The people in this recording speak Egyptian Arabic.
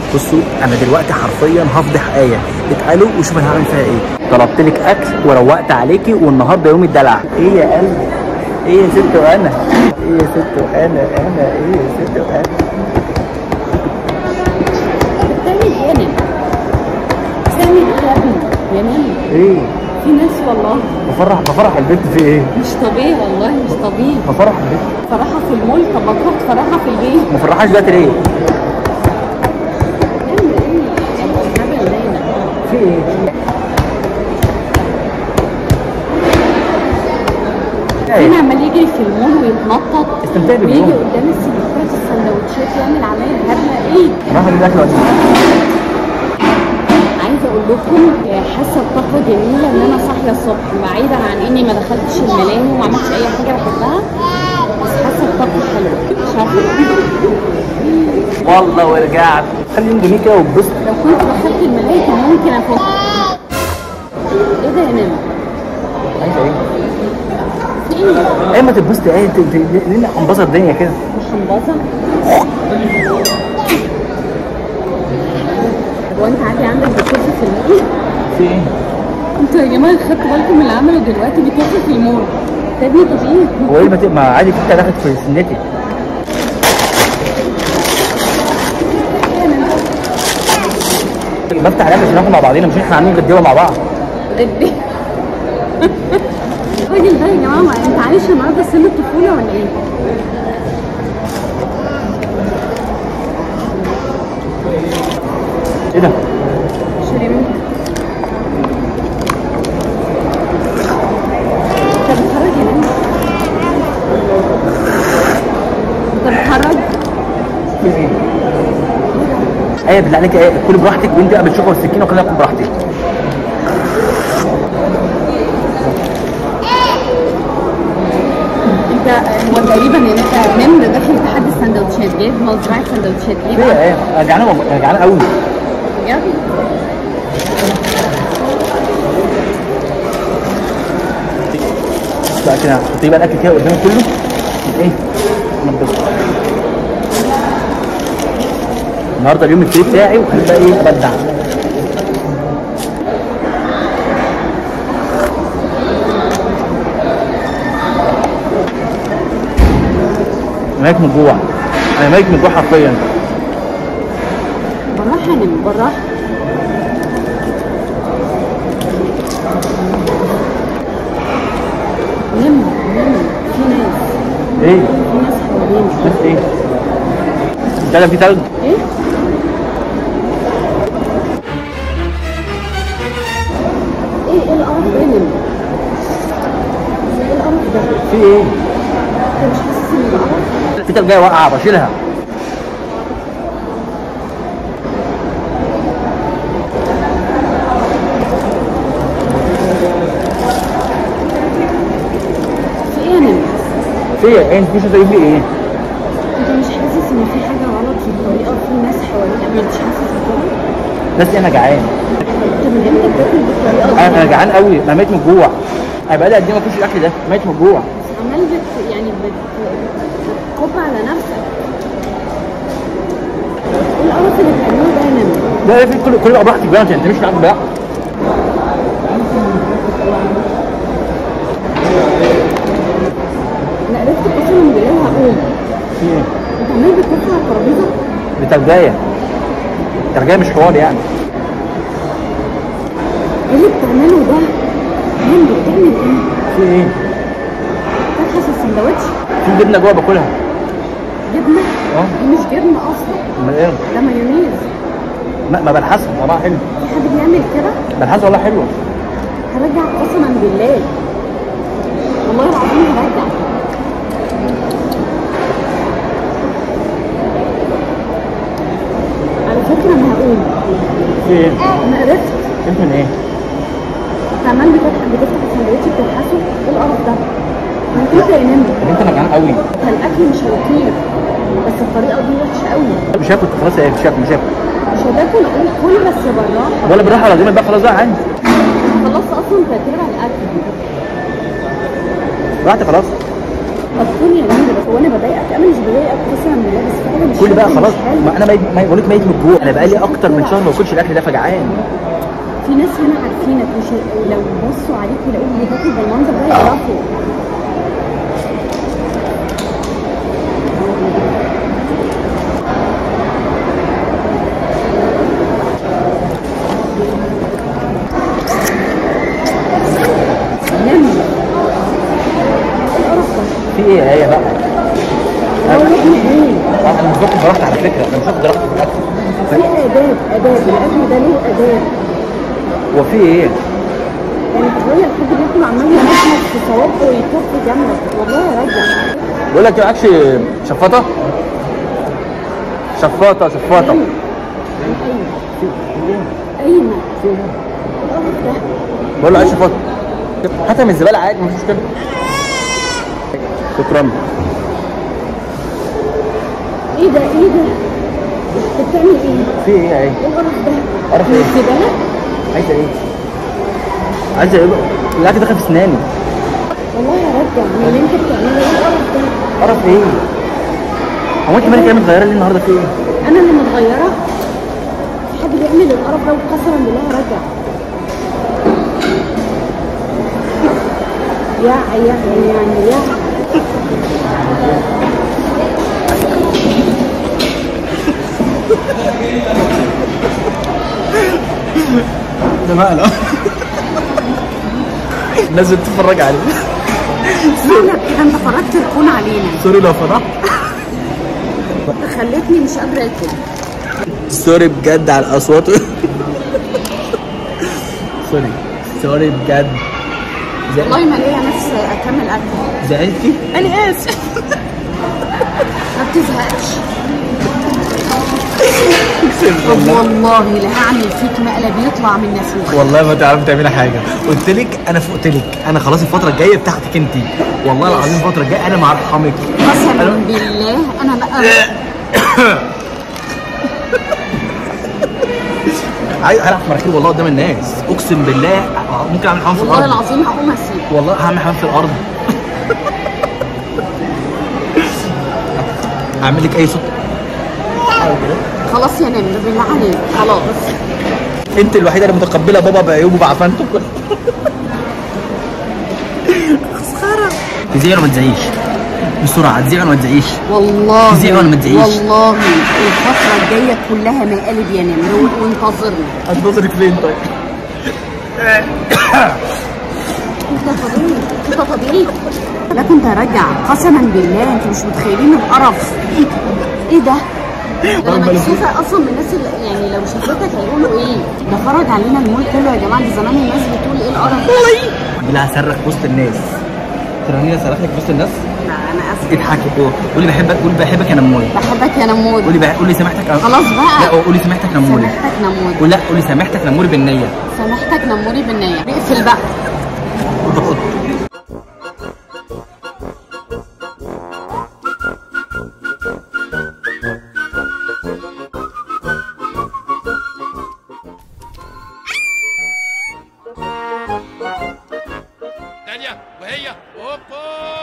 بصوا انا دلوقتي حرفيا هفضح ايه اتقالوا وشوف انا هعمل فيها ايه طلبت لك اكل وروقت عليكي والنهارده يوم الدلع ايه يا قلبي ايه يا ست وانا ايه يا ست وانا انا ايه يا ست وانا بتعمل ايه انا؟ بتعمل ايه يا ابني؟ يا نانا ايه في ناس والله بفرح بفرح البنت في ايه مش طبيعي والله مش طبيعي بفرح البنت فرحها في المول طب ما تروح تفرحها في البيت ما فرحهاش دلوقتي ليه تعمل ايه؟ الهبل ده هنا. في ايه هنا عمال يجري في المول ويتنطط استمتعي بالمول. ويجي قدام السندوتشات السندوتشات يعمل عليا الهبله ايه؟ راح اجيب اكل وقت عايزه اقول لكم آه، حاسه بطاقه جميله ان انا صاحيه الصبح بعيدا عن اني ما دخلتش الملاهي وما عملتش اي حاجه بحبها بس حاسه بطاقه حلوه مش عارفه والله ورجعت خلي يوم جميل كده واتبسط لو كنت دخلت الملاهي كان ممكن افوق ايه ده يا نانا؟ عايزه ايه في ايه؟ ايه ما تتبسطي ايه انت انت ليه انبسط الدنيا كده محمبظه هو انت عادي عندك بتكف في المول؟ في ايه انتوا يا جماعه خدتوا بالكم من اللي عمله دلوقتي بيكف في المول ده ابني طبيعي هو ايه ما ت- ما عادي كنت داخل في سنتي بفتح عليك عشان ناكل مع بعضينا مش احنا عاملين غديوه مع بعض قد الراجل ده يا جماعه ما انت عايش النهارده سن الطفوله ولا ايه؟ ايه ده شيرين انت بتخرج يا نانا انت بتخرج في ايه ايه بالله عليك ايه كل براحتك وانت قبل الشوكه والسكينه وكلها كل براحتك انت هو تقريبا ان انت نمر داخل تحدي السندوتشات جايب مزرعه سندوتشات ليه في بقى؟ ايه انا جعان والله- انا جعان قوي بجد؟ بقى كده حطي بقى الاكل كده قدامي كله ايه نضف النهارده اليوم الفري بتاعي وخلي بقى ايه ابدع انا ميت من جوع انا ميت من جوع حرفيا بالراحه يا نمر بالراحه نمر نمر في ناس ايه في ناس حوالينا شفت ايه انت في تلج ايه؟ ايه ايه القرف ده يا نمر؟ ايه القرف ده؟ في ايه انت مش حاسس ان ده قرف؟ في تلج جايه واقعه بشيلها في ايه يا نمر؟ في ايه انت مش هتجيب لي ايه انت مش حاسس ان في حاجه غلط في الطريقه في ناس حواليك ما انتش حاسس بكده؟ بس انا جعان انت من امتى بتاكل بالطريقه دي؟ انا انا جعان قوي انا ميت من الجوع انا بقالي قد ايه ما اكلش الاكل ده ميت من الجوع عمال بت يعني بت بتكب على نفسك ايه القرف اللي بتعمله ده يا نمر؟ لا في كل كل بقى براحتك بقى انت مش معاك بقى انا عرفت قسما بالله هقوم في ايه انت عمال بتكف على الترابيزه دي ترجايه ترجايه مش حوار يعني ايه اللي بتعمله ده؟ نمر بتعمل ايه؟ في ايه تفحص السندوتش في جبنه جوه باكلها جبنه اه دي مش جبنه اصلا امال ايه ده مايونيز ما, ما بلحسها طعمها حلو في حد بيعمل كده؟ بلحسها والله حلوه هرجع قسما بالله والله العظيم هرجع على فكرة أنا هقوم في ايه أنا عرفت انت من ايه أنت عمال بتفتح بتفتح السندوتش بتلحسه إيه القرف ده؟ ما أنت يا نمر طب انت انا جعان قوي أنت الأكل مش هيطير بس الطريقة دي وحشة قوي مش هاكل خلاص ايه مش هاكل مش هاكل مش هتاكل قول كل بس بالراحة ولا بالراحه ولا بقى خلاص بقى عندي خلصت أصلا ترتيب على الأكل براحتي خلاص مفهوم يا نمر بس هو انا بضايقك انا مش بضايقك قسما بالله بس في حاجه مش كل بقى مش خلاص حلوة. ما انا ميت ما بقول لك ميت من الجوع انا بقالي اكتر من شهر ما باكلش الاكل ده فجعان في ناس هنا عارفينك مش لو بصوا عليك يلاقوك بتاكل بالمنظر ده يعرفوا نمر القرف ده في ايه يا ايه بقى؟ هو يا ابني ايه آه، انا مش باخد براحتي على فكره انا مش باخد براحتي في الاكل في اداب اداب الاكل ده له اداب هو في ايه؟ يعني تخيل حد بياكل عمال يمسك في صوابعه ويكف جنبك والله يا رجع بقول لك معكش شفاطه؟ شفاطه شفاطه ايوه ايوه القرف ده بقول له عايز شفاطه هاتها من الزباله عادي مفيش مشكله شكرا ايه ده ايه ده انت بتعمل ايه؟ في ايه يا ايه؟ ايه القرف ده؟ قرف من ايه؟ الزبالة؟ عايزه ايه؟ عايزه ايه بقى؟ الاكل دخل في اسناني والله يا رجع من اللي انت بتعمله ايه القرف ده؟ قرف ايه؟ هو انت مالك كده متغيره ليه النهارده في ايه؟ انا اللي متغيرة في حد بيعمل القرف ده وقسما بالله يا رجع يا يا يعني يا ده مقلق الناس بتتفرج عليه مالك كده انت فرجت الكون علينا سوري لو فرحت خلتني مش قادرة اكل سوري بجد على الاصوات سوري سوري بجد والله ما ليا نفس اكمل اكل زعلتي؟ انا اسف ما بتزهقش طب والله لا هعمل فيك مقلب يطلع من نافوخ والله ما تعرفي تعملي حاجه قلت لك انا فوقت لك انا خلاص الفتره الجايه بتاعتك انت والله العظيم الفتره الجايه انا مرحمك قسما بالله انا بقى عايز العب في مراكب والله قدام الناس اقسم بالله ممكن اعمل حمام في والله الارض العظيم هقوم اسيب والله هعمل حمام في الارض اعمل لك اي صوت خلاص يا نمر بالله عليك خلاص انت الوحيده اللي متقبله بابا بعيوبه بعفنته مسخره تزيع ولا ما تزعيش بسرعه تزيع ولا ما تزعيش والله تزيع ولا ما تزعيش؟ والله الفترة الجاية كلها مقالب يا نمر وانتظرني هتنظرك فين طيب انت طبيعي انت طبيعي لا كنت هرجع قسما بالله انتوا مش متخيلين القرف ايه ده؟ ده انا مكسوفه اصلا من الناس اللي يعني لو شافتك هيقولوا ايه؟ ده فرج علينا المول كله يا جماعه ده زمان الناس بتقول ايه القرف ده؟ بالله هصرخ في وسط الناس تراني اصرخ لك في وسط الناس لا انا اسفه اضحكي قول- قولي بحبك قولي بحبك يا نموي بحبك يا نمود قولي بح... قولي سامحتك أو... خلاص بقى. لا قولي سامحتك نموري سامحتك نمود قول لا قولي سامحتك نموري بالنيه سامحتك نموري بالنية اقفل بقى ثانية وهي اوبا